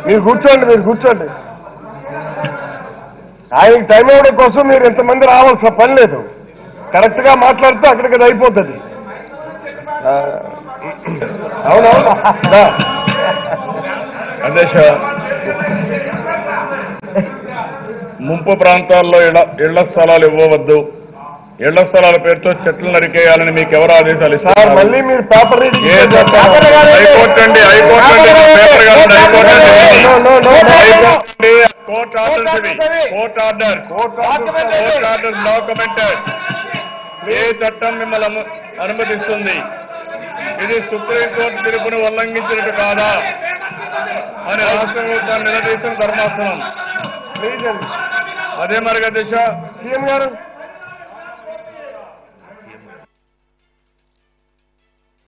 మీరు కూర్చోండి మీరు కూర్చోండి ఆయనకి టైం ఇవ్వడం కోసం మీరు ఇంతమంది రావాల్సిన పని లేదు కరెక్ట్ గా మాట్లాడితే అక్కడికి అది అయిపోతుంది ఆ, అవునవును దా. అధ్యక్ష ముంపు ప్రాంతాల్లో ఇళ్ల ఇళ్ల స్థలాలు ఇవ్వవద్దు ఇళ్ల స్థలాల పేరుతో చెట్లు నరికేయాలని మీకు ఎవరు ఆదేశాలు సార్ ఇస్తారు మళ్ళీ మీరు పేపర్ రీడింగ్ ఏ చేస్తారు. హైకోర్టు అండి హైకోర్టు అండి పేపర్ కాదండి హైకోర్టు అండి ఇది. No, no, no, no. High court అండి, కోర్టు ఆర్డర్స్ ఇవి court order court order documented ఏ చట్టం మిమ్మల్ని అను- అనుమతిస్తుంది ఇది సుప్రీంకోర్టు తీర్పును ఉల్లంఘించినట్టు కాదా అని రాష్ట్ర ప్రభుత్వాన్ని నిలదీసిన ధర్మాసనం ప్లీజ్ అండి అదే మరి అధ్యక్ష సీఎం గారు